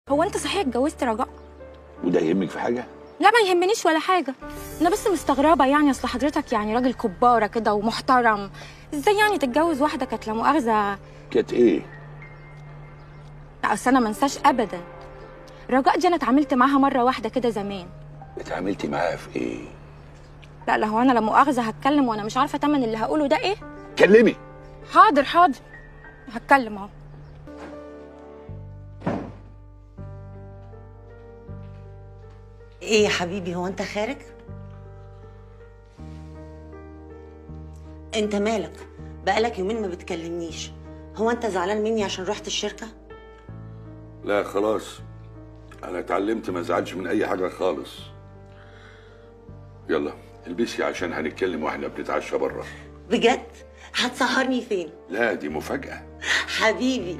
هو انت صحيح اتجوزت رجاء وده يهمك في حاجه لا ما يهمنيش ولا حاجه انا بس مستغربه يعني اصل حضرتك يعني راجل كباره كده ومحترم ازاي يعني تتجوز واحده كانت لا مؤاخذه كانت ايه لا اصل انا ما انساش ابدا رجاء دي انا اتعاملت معاها مره واحده كده زمان اتعاملتي معاها في ايه لا لا هو انا لا مؤاخذه هتكلم وانا مش عارفه تمن اللي هقوله ده ايه كلمي حاضر حاضر هتكلم اهو ايه يا حبيبي هو انت خارج انت مالك بقالك يومين ما بتكلمنيش هو انت زعلان مني عشان رحت الشركه لا خلاص انا اتعلمت ما ازعلش من اي حاجه خالص يلا البسي عشان هنتكلم واحنا بنتعشى بره بجد هتسهرني فين لا دي مفاجاه حبيبي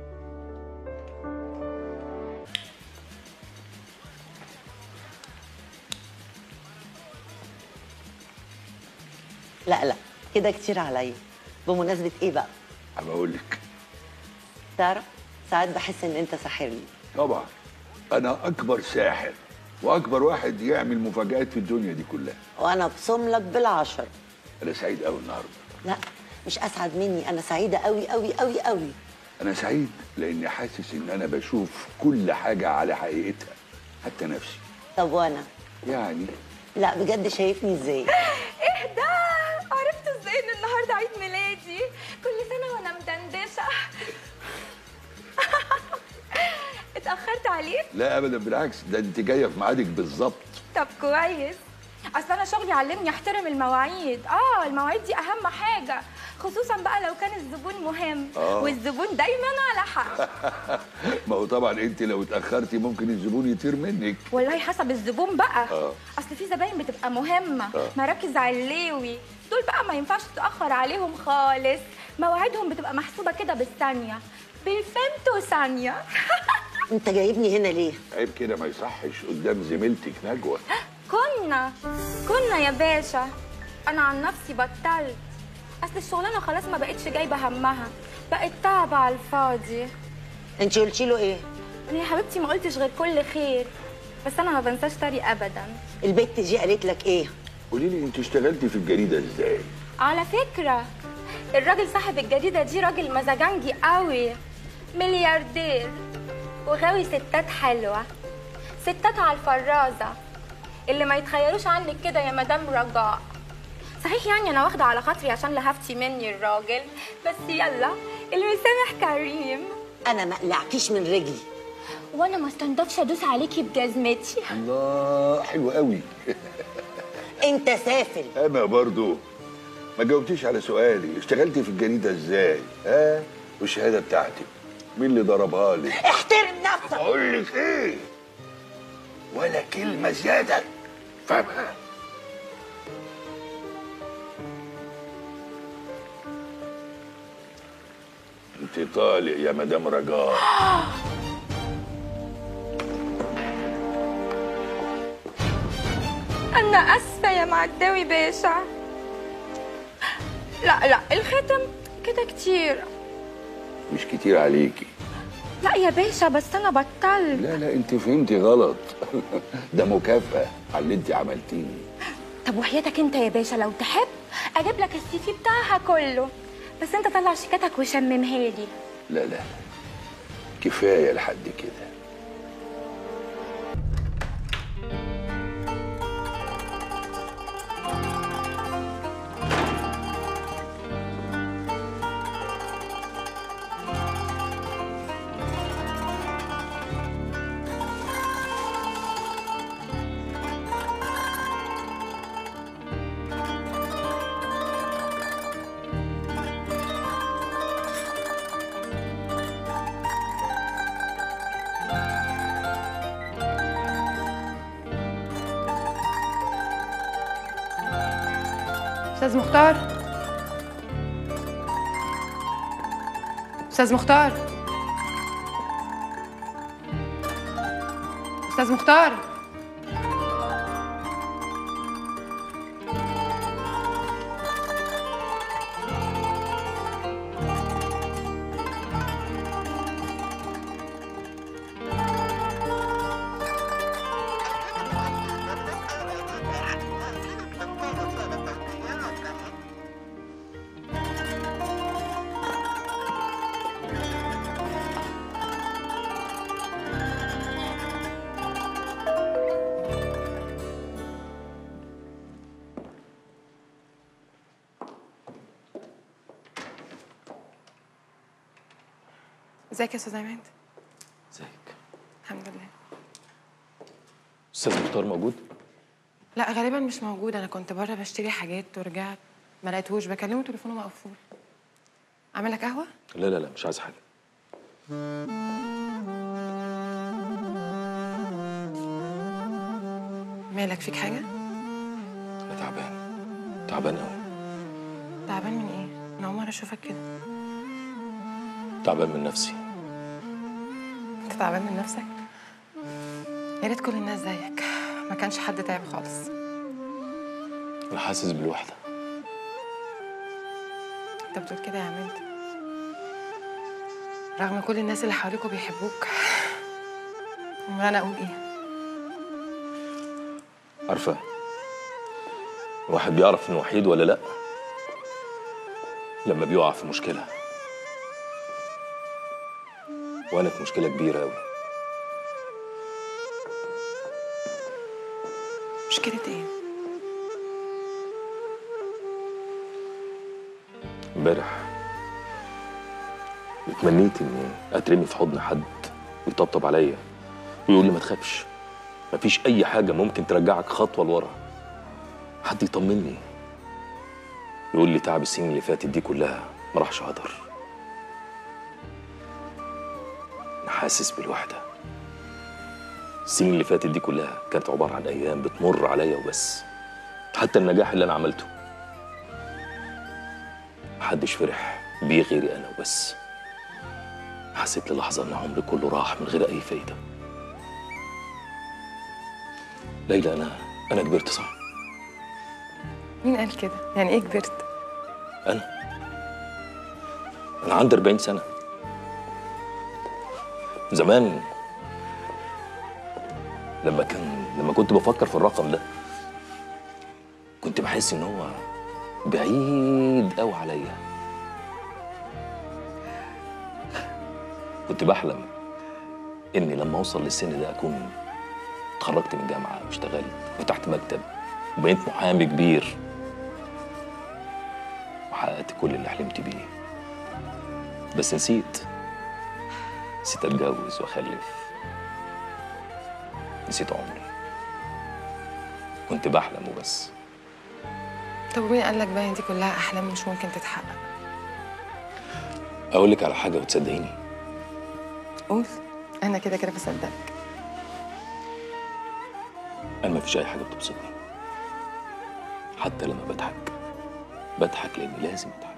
لا لا كده كتير عليا بمناسبة ايه بقى انا اقول لك تعرف ساعات بحس ان انت ساحرني طبعا انا اكبر ساحر واكبر واحد يعمل مفاجآت في الدنيا دي كلها وانا بصم لك بالعشر انا سعيد قوي النهارده لا مش اسعد مني انا سعيده قوي قوي قوي قوي انا سعيد لاني حاسس ان انا بشوف كل حاجه على حقيقتها حتى نفسي طب وانا يعني لا بجد شايفني ازاي ايه ده عرفت ازاي ان النهارده عيد ميلادي كل سنه وانا مدندشه اتاخرت عليك لا ابدا بالعكس ده انت جايه في ميعادك بالظبط طب كويس اصل انا شغلي علمني احترم المواعيد اه المواعيد دي اهم حاجه خصوصا بقى لو كان الزبون مهم آه. والزبون دايما على حق ما هو طبعا انت لو اتاخرتي ممكن الزبون يطير منك والله حسب الزبون بقى آه. اصل في زباين بتبقى مهمه آه. مراكز علوي دول بقى ما ينفعش تتاخر عليهم خالص مواعيدهم بتبقى محسوبه كده بالثانيه بالفيمتو ثانيه انت جايبني هنا ليه عيب كده ما يصحش قدام زميلتك نجوى كنا كنا يا باشا انا عن نفسي بطلت اصل الشغلانه خلاص ما بقتش جايبه همها بقت تعب على الفاضي انت قلتي له ايه انا يا حبيبتي ما قلتش غير كل خير بس انا ما بنساش طريق ابدا البت دي قالت لك ايه قولي لي انت اشتغلتي في الجريده ازاي على فكره الراجل صاحب الجريده دي راجل مزاجنجي قوي ملياردير وغاوي ستات حلوه ستات على الفرازه اللي ما يتخيروش عنك كده يا مدام رجاء صحيح يعني انا واخده على خاطري عشان لهفتي مني الراجل بس يلا المسامح كريم انا ما قلعكيش من رجلي وانا ما استنضفش ادوس عليكي بجزمتي الله حلو قوي انت سافل انا برضو ما جاوبتيش على سؤالي اشتغلتي في الجريده ازاي ها والشهاده بتاعتك مين اللي ضربها لك احترم نفسك اقول لك ايه ولا كلمه زياده فاهمها انت طالق يا مدام رجاء انا اسفه يا معداوي باشا لا لا الختم كده كتير مش كتير عليكي لا يا باشا بس انا بطلت لا لا انت فهمتي غلط ده مكافأة على اللي انت عملتيه طب وحياتك انت يا باشا لو تحب اجيب لك السي في بتاعها كله بس انت طلع شيكاتك وشممها لي لا لا كفاية لحد كده استاذ مختار استاذ مختار استاذ مختار ازيك يا استاذ عماد ازيك الحمد لله استاذ مختار موجود لا غالبا مش موجود انا كنت بره بشتري حاجات ورجعت ما لقيتهوش بكلمه تليفونه مقفول اعمل لك قهوه لا لا لا مش عايز حاجه مالك فيك حاجه انا تعبان تعبان قوي تعبان من ايه انا اول مره اشوفك كده تعبان من نفسي انت تعبان من نفسك يا ريت كل الناس زيك ما كانش حد تعب خالص انا حاسس بالوحده انت بتقول كده يا عماد رغم كل الناس اللي حواليك وبيحبوك امال انا اقول ايه عارفه الواحد بيعرف انه وحيد ولا لا لما بيقع في مشكله وانا في مشكله كبيره قوي مشكله ايه امبارح اتمنيت اني اترمي في حضن حد ويطبطب عليا ويقول لي ما تخافش مفيش اي حاجه ممكن ترجعك خطوه لورا حد يطمني يقول لي تعب السنين اللي فاتت دي كلها ما راحش هدر انا حاسس بالوحده السنين اللي فاتت دي كلها كانت عباره عن ايام بتمر عليا وبس حتى النجاح اللي انا عملته محدش فرح بيه غيري انا وبس حسيت للحظه ان عمري كله راح من غير اي فايده ليلى انا انا كبرت صح مين قال كده يعني ايه كبرت انا انا عندي 40 سنه زمان لما كان لما كنت بفكر في الرقم ده كنت بحس ان هو بعيد قوي عليا كنت بحلم اني لما اوصل للسن ده اكون اتخرجت من الجامعه واشتغلت فتحت مكتب وبقيت محامي كبير وحققت كل اللي حلمت بيه بس نسيت نسيت اتجوز واخلف نسيت عمري كنت بحلم وبس طب ومين قال لك بقى إن دي كلها احلام مش ممكن تتحقق اقول لك على حاجه وتصدقيني قول انا كده كده بصدقك انا ما فيش اي حاجه بتبسطني حتى لما بضحك بضحك لاني لازم اضحك